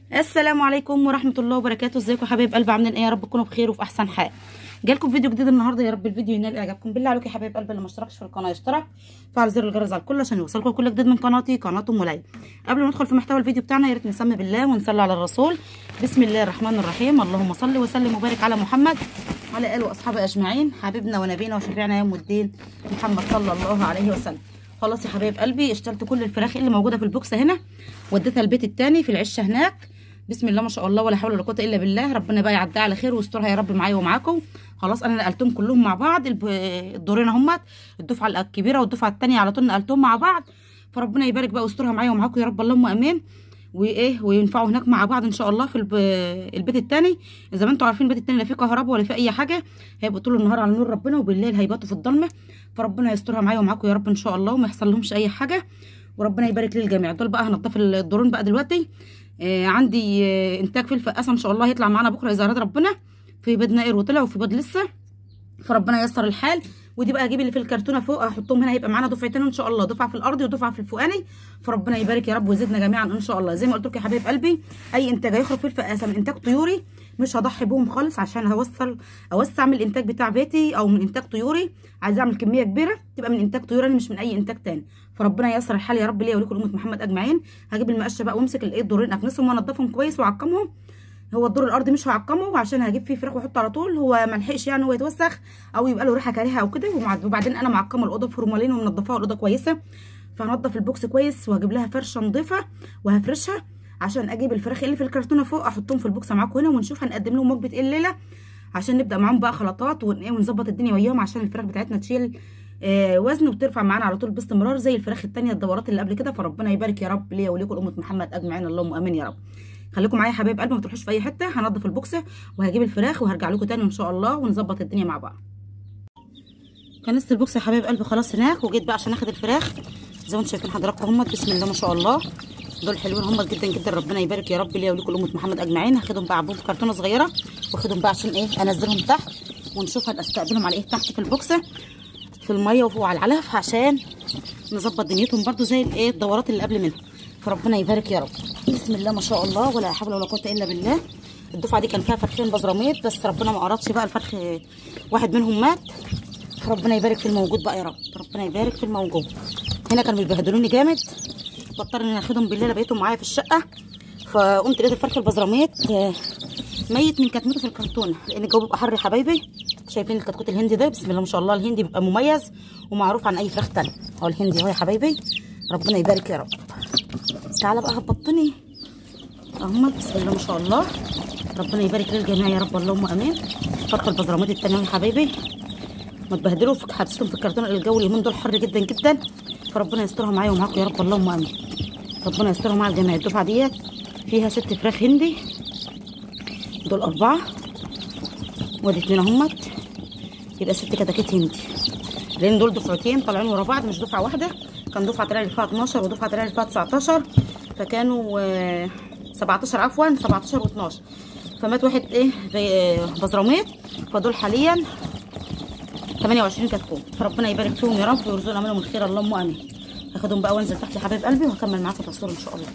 السلام عليكم ورحمه الله وبركاته ازيكم يا حبايب قلبي عاملين ايه يا رب تكونوا بخير وفي احسن حال جالكم فيديو جديد النهارده يا رب الفيديو ينال اعجابكم بالله عليكم يا حبايب قلبي اللي ما اشتركش في القناه يشترك فعل زر الجرس على الكل عشان يوصلكم كل جديد من قناتي قناه ام ليلى قبل ما ندخل في محتوى الفيديو بتاعنا يا ريت نسمي بالله ونصلي على الرسول بسم الله الرحمن الرحيم اللهم صل وسلم وبارك على محمد وعلى اله واصحابه اجمعين حبيبنا ونبينا وشفيعنا يوم الدين محمد صلى الله عليه وسلم خلاص يا حبايب قلبي اشتلت كل الفراخ اللي موجوده في البوكس هنا وديتها البيت التاني في العشه هناك بسم الله ما شاء الله ولا حول ولا قوه الا بالله ربنا بقى يعديها على خير ويسترها يا رب معايا ومعاكم خلاص انا نقلتهم كلهم مع بعض الب- الدورين اهمت الدفعه الكبيره والدفعه الثانيه على طول نقلتهم مع بعض فربنا يبارك بقى ويسترها معايا ومعاكم يا رب اللهم امين وايه وينفعوا هناك مع بعض ان شاء الله في الب... البيت الثاني زي ما انتم عارفين البيت الثاني لا فيه كهرباء ولا فيه اي حاجه هيبقوا طول النهار على نور ربنا وبالليل هيباتوا في الضلمه فربنا يسترها معايا ومعاكم يا رب ان شاء الله وما يحصل لهمش اي حاجه وربنا يبارك للجميع دول بقى هنضف الدورين بقى دلوقتي آه عندي آه انتاج فلفل اسا ان شاء الله هيطلع معانا بكره اذا اراد ربنا في بيض نائر وطلع وفي بيض لسه فربنا ييسر الحال ودي بقى اجيب اللي في الكرتونه فوق احطهم هنا هيبقى معانا دفعتين ان شاء الله دفعه في الارض ودفعه في الفوقاني فربنا يبارك يا رب ويزيدنا جميعا ان شاء الله زي ما قلت لكم يا حبايب قلبي اي انتاج هيخرج فلفل اسا من انتاج طيوري مش هضحي بهم خالص عشان هوصل اوسع من الانتاج بتاع بيتي او من انتاج طيوري عايزه اعمل كميه كبيره تبقى من انتاج طيوري مش من اي انتاج تاني فربنا ييسر الحال يا رب ليا ولكم امه محمد اجمعين هجيب المقشه بقى وامسك الايه الدورين اكنسهم وانضفهم كويس واعقمهم هو الدور الارضي مش هعقمه عشان هجيب فيه فراخ واحطه على طول هو ما لحقش يعني هو يتوسخ او يبقى له ريحه كريهه او كده وبعدين انا معقمه الاوضه بفورمالين ومنضفاها الاوضه كويسه فهنضف البوكس كويس وهجيب لها فرشه نظيفه وهفرشها عشان اجيب الفراخ اللي في الكرتونه فوق احطهم في البوكس معاكم هنا ونشوف هنقدم لهم وجبه ايه الليله عشان نبدا معاهم بقى خلطات ونظبط الدنيا وياهم عشان الفراخ بتاعتنا تشيل آه وزن وترفع معانا على طول باستمرار زي الفراخ التانية الدورات اللي قبل كده فربنا يبارك يا رب ليا وليكم امه محمد اجمعين اللهم امين يا رب خليكم معايا يا حبايب قلبي ما تروحوش في اي حته هنضف البوكس وهجيب الفراخ وهرجع لكم تاني ان شاء الله ونظبط الدنيا مع بعض كنست البوكس يا حبايب قلبي خلاص هناك وجيت بقى عشان اخد الفراخ زي ما انتم شايفين حضراتكم هم بسم الله ما شاء الله دول حلوين هم جدا جدا ربنا يبارك يا رب ليا ولكم امه محمد اجمعين هاخدهم بقى عبهم في كرتونه صغيره واخدهم بقى عشان ايه انزلهم تحت ونشوف هنستقبلهم على ايه تحت في البوكس في الميه وفوق على العلف عشان نظبط دنيتهم برده زي الايه الدورات اللي قبل منها فربنا يبارك يا رب بسم الله ما شاء الله ولا حول ولا قوه الا بالله الدفعه دي كان فيها فرخين بزراميط بس ربنا ما ارادش بقى الفرخ واحد منهم مات فربنا يبارك في الموجود بقى يا رب ربنا يبارك في الموجود هنا كانوا بيبهدلوني جامد بضطر اني اخدهم بالليل بقيتهم معايا في الشقه فقمت لقيت الفرخ البزراميط ميت من كتمته في الكرتونه لان الجو بيبقى حر يا حبايبي شايفين الكتكوت الهندي ده بسم الله ما شاء الله الهندي بيبقى مميز ومعروف عن اي فراخ تاني اهو الهندي اهو يا حبايبي ربنا يبارك يا رب تعالى بقى هبطني اهما بسم الله ما شاء الله ربنا يبارك للجميع يا رب اللهم امين فرخ البزرامات التانية يا حبايبي ما تبهدلوا في حبستهم في الكرتون الجو اليومين دول حر جدا جدا فربنا يسترها معايا ومعاكم يا رب اللهم امين ربنا يسترها مع الجميع الدفعه ديت فيها ست فراخ هندي دول اربعه وادي اتنين اهمت يبقى ست كتاكيت هندي لان دول دفعتين طالعين ورا بعض مش دفعه واحده كان دفعه طلع اللي فيها 12 ودفعه طلع اللي فيها 19 فكانوا آه 17 عفوا 17 و12 فمات واحد ايه بزراميط فدول حاليا 28 كتكوت فربنا يبارك فيهم يا رب ويرزقنا منهم الخير اللهم امين هاخدهم بقى وانزل تحت يا حبايب قلبي وهكمل معاكم التصوير ان شاء الله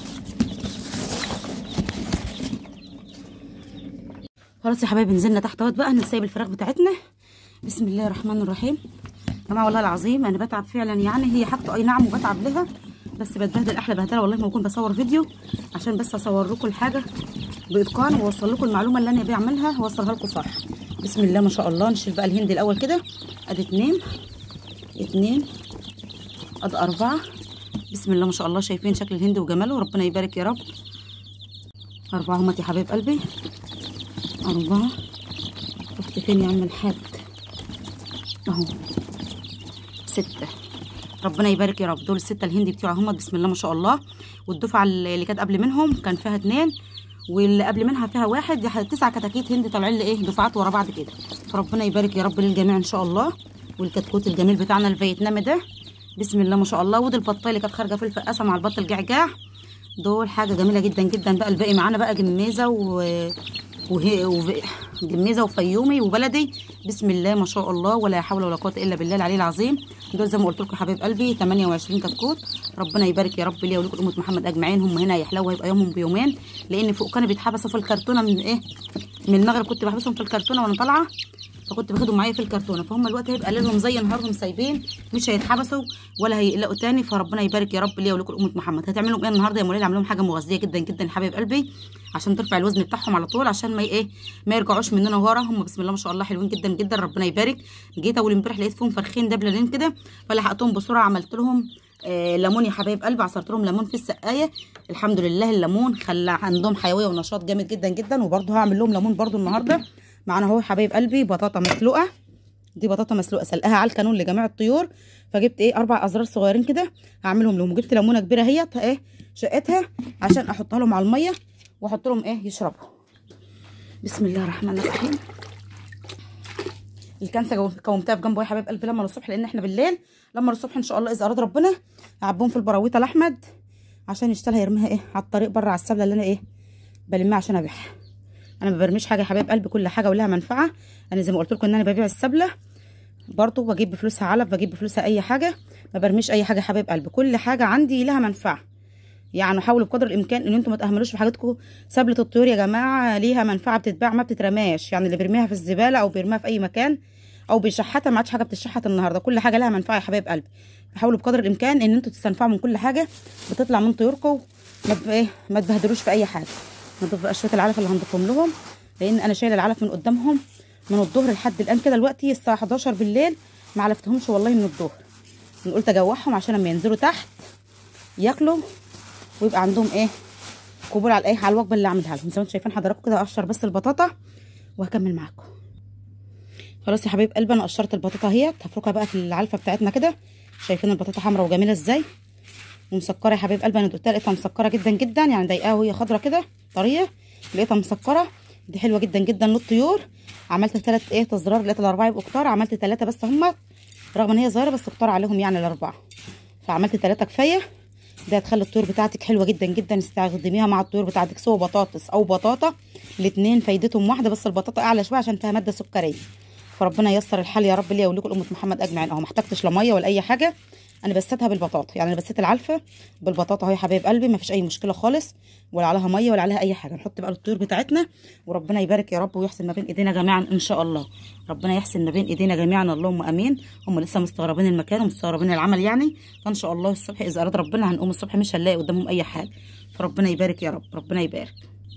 خلاص يا حبايبي نزلنا تحت اهوت بقى نسيب الفراخ بتاعتنا بسم الله الرحمن الرحيم يا جماعه والله العظيم انا بتعب فعلا يعني هي حاجته اي نعم وبتعب لها بس بتبهدل احلى بهدله والله ما بكون بصور فيديو عشان بس اصور لكم الحاجه باتقان واوصل لكم المعلومه اللي انا بعملها واوصلها لكم صح بسم الله ما شاء الله نشيل بقى الهندي الاول كده ادي اتنين اتنين ادي اربعه بسم الله ما شاء الله شايفين شكل الهندي وجماله ربنا يبارك يا رب اربعه همت يا حبايب قلبي اربعه رحت فين يا عم الحاج اهو سته ربنا يبارك يا رب دول السته الهندي بتوعهم بسم الله ما شاء الله والدفعه اللي كانت قبل منهم كان فيها اتنين واللي قبل منها فيها واحد تسع كتاكيت هندي طالعين لي ايه دفعات ورا بعض كده فربنا يبارك يا رب للجميع ان شاء الله والكتكوت الجميل بتاعنا الفيتنامي ده بسم الله ما شاء الله ودي البطايه اللي كانت خارجه في الفقاسه مع البط الجعجاع دول حاجه جميله جدا جدا بقى الباقي معانا بقى جميزه و... وهي وف- جميزه وفيومي وبلدي بسم الله ما شاء الله ولا حول ولا قوه الا بالله العلي العظيم دول زي ما قلت لكم يا حبايب قلبي 28 كتكوت ربنا يبارك يا رب ليا ولكم امه محمد اجمعين هم هنا هيحلوا وهيبقى يومهم بيومين لان فوق كانوا بيتحبسوا في الكرتونه من ايه من المغرب كنت بحبسهم في الكرتونه وانا طالعه فكنت باخدهم معايا في الكرتونه فهم الوقت هيبقى ليلهم زي نهارهم سايبين مش هيتحبسوا ولا هيقلقوا تاني فربنا يبارك يا رب ليا ولكم امه محمد هتعمل لهم ايه النهارده يا مولانا اعمل لهم حاجه مغذيه جدا جدا يا حبايب قلبي عشان ترفع الوزن بتاعهم على طول عشان ما ي- ايه ما يرجعوش مننا ورا هم بسم الله ما شاء الله حلوين جدا جدا ربنا يبارك جيت اول امبارح لقيت فيهم فرخين دبللين كده فلحقتهم بسرعه عملت لهم آه ليمون يا حبايب قلبي عصرت لهم ليمون في السقايه الحمد لله الليمون خلى عندهم حيويه ونشاط جامد جدا جدا وبرده هعمل لهم ليمون برده النهارده معانا اهو يا حبايب قلبي بطاطا مسلوقه دي بطاطا مسلوقه سلقاها على الكانون لجميع الطيور فجبت ايه اربع ازرار صغيرين كده هعملهم لهم وجبت ليمونه كبيره اهيت ايه شقتها عشان احطها لهم على الميه واحط لهم ايه يشربوا بسم الله الرحمن الرحيم الكنسه جو- كومتها في جنبه يا حبايب قلبي لما الصبح لان احنا بالليل لما الصبح ان شاء الله اذا اراد ربنا هعبهم في البراويطه لاحمد عشان يشتغلها يرميها ايه على الطريق بره على السبله اللي انا ايه بلمها عشان ابيعها انا ما برميش حاجه يا حبايب قلبي كل حاجه ولها منفعه انا زي ما قلت لكم ان انا ببيع السبله برضو بجيب بفلوسها علف بجيب بفلوسها اي حاجه ما برميش اي حاجه يا حبايب قلبي كل حاجه عندي لها منفعه يعني حاولوا بقدر الامكان ان انتم ما تهملوش في حاجاتكم سبله الطيور يا جماعه ليها منفعه بتتباع ما بتترماش يعني اللي بيرميها في الزباله او بيرميها في اي مكان او بيشحتها ما عادش حاجه بتتشحت النهارده كل حاجه لها منفعه يا حبايب قلبي حاولوا بقدر الامكان ان انتم تستنفعوا من كل حاجه بتطلع من طيوركم ما ب- ايه ما تبهدلوش في اي حاجه نضيف بقى شويه العلف اللي هنضيفهم لهم لان انا شايله العلف من قدامهم من الظهر لحد الان كده دلوقتي الساعه 11 بالليل ما علفتهمش والله من الظهر أنا قلت اجوعهم عشان لما ينزلوا تحت ياكلوا ويبقى عندهم ايه قبول على ايه على الوجبه اللي اعملها لهم زي ما انتم شايفين حضراتكم كده اقشر بس البطاطا وهكمل معاكم خلاص يا حبايب قلبي انا قشرت البطاطا اهيت هفركها بقى في العلفه بتاعتنا كده شايفين البطاطا حمراء وجميله ازاي ومسكره يا حبايب قلبي انا دقتها لقيتها مسكره جدا جدا يعني ضايقاها وهي خضره كده طريه لقيتها مسكره دي حلوه جدا جدا للطيور عملت ثلاث ايه تزرار لقيت الاربعه يبقوا كتار عملت ثلاثه بس هم رغم ان هي صغيره بس كتار عليهم يعني الاربعه فعملت ثلاثه كفايه ده هتخلي الطيور بتاعتك حلوه جدا جدا استخدميها مع الطيور بتاعتك سواء بطاطس او بطاطا الاثنين فايدتهم واحده بس البطاطا اعلى شويه عشان فيها ماده سكريه فربنا ييسر الحال يا رب ليا ولكم امه محمد اجمعين اهو ما احتجتش لا ميه ولا اي حاجه انا بسيتها بالبطاطا يعني انا بسيت العلفه بالبطاطا اهو يا حبايب قلبي ما فيش اي مشكله خالص ولا عليها ميه ولا عليها اي حاجه نحط بقى الطيور بتاعتنا وربنا يبارك يا رب ويحسن ما بين ايدينا جميعا ان شاء الله ربنا يحسن ما بين ايدينا جميعا اللهم امين هم لسه مستغربين المكان ومستغربين العمل يعني فان شاء الله الصبح اذا اراد ربنا هنقوم الصبح مش هنلاقي قدامهم اي حاجه فربنا يبارك يا رب ربنا يبارك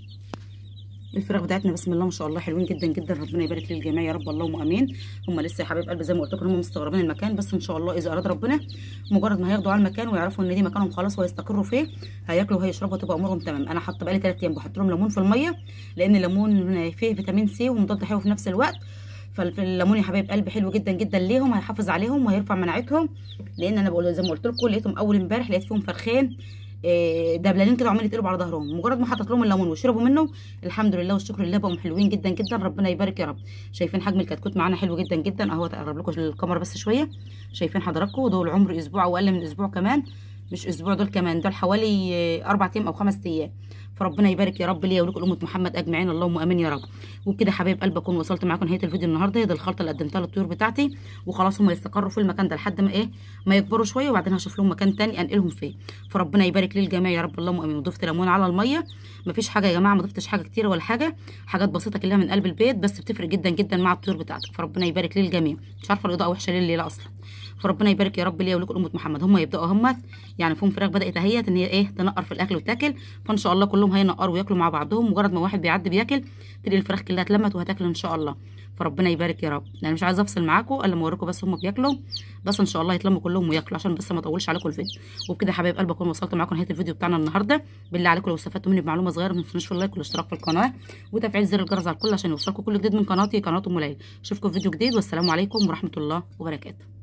الفراخ بتاعتنا بسم الله ما شاء الله حلوين جدا جدا ربنا يبارك للجميع يا رب اللهم امين هم لسه يا حبايب قلبي زي ما قلت لكم هم مستغربين المكان بس ان شاء الله اذا اراد ربنا مجرد ما هياخدوا على المكان ويعرفوا ان دي مكانهم خلاص وهيستقروا فيه هياكلوا وهيشربوا تبقى امورهم تمام انا حاطه بقالي 3 ايام بحط لهم ليمون في الميه لان الليمون فيه فيتامين سي ومضاد حيوي في نفس الوقت فالليمون يا حبايب قلبي حلو جدا جدا ليهم هيحافظ عليهم وهيرفع مناعتهم لان انا بقول زي ما قلت لكم لقيتهم اول امبارح لقيت فيهم فرخين إيه، دبلانين كده وعمالين يتقلبوا على ظهرهم مجرد ما حطيت لهم الليمون وشربوا منه الحمد لله والشكر لله بقوا حلوين جدا جدا ربنا يبارك يا رب شايفين حجم الكتكوت معانا حلو جدا جدا اهو تقرب لكم الكاميرا بس شويه شايفين حضراتكم دول عمر اسبوع او اقل من اسبوع كمان مش اسبوع دول كمان دول حوالي آه، اربع ايام او خمس ايام فربنا يبارك يا رب ليا ولكم امه محمد اجمعين اللهم امين يا رب وبكده حبايب قلبي اكون وصلت معاكم نهايه الفيديو النهارده هي دي الخلطه اللي قدمتها للطيور بتاعتي وخلاص هم يستقروا في المكان ده لحد ما ايه ما يكبروا شويه وبعدين هشوف لهم مكان تاني انقلهم فيه فربنا يبارك للجميع يا رب اللهم امين وضفت ليمون على الميه مفيش حاجه يا جماعه ما ضفتش حاجه كتير ولا حاجه حاجات بسيطه كلها من قلب البيت بس بتفرق جدا جدا مع الطيور بتاعتك فربنا يبارك للجميع مش عارفه الاضاءه وحشه ليه الليله اصلا فربنا يبارك يا رب ليا ولكم امه محمد هم يبداوا هم يعني فيهم فراخ بدات اهيت ان هي ايه تنقر في الاكل وتاكل فان شاء الله كلهم هينقروا وياكلوا مع بعضهم مجرد ما واحد بيعدي بياكل تلاقي الفراخ كلها اتلمت وهتاكل ان شاء الله فربنا يبارك يا رب انا مش عايزه افصل معاكم الا لما اوريكم بس هم بياكلوا بس ان شاء الله يتلموا كلهم وياكلوا عشان بس ما اطولش عليكم الفيديو وبكده يا حبايب قلبي اكون وصلت معاكم نهايه الفيديو بتاعنا النهارده بالله عليكم لو استفدتوا مني بمعلومه صغيره ما تنسونوش في اللايك والاشتراك في القناه وتفعيل زر الجرس على الكل عشان يوصلكم كل جديد من قناتي قناه ام ليلى اشوفكم في فيديو جديد والسلام عليكم ورحمه الله وبركاته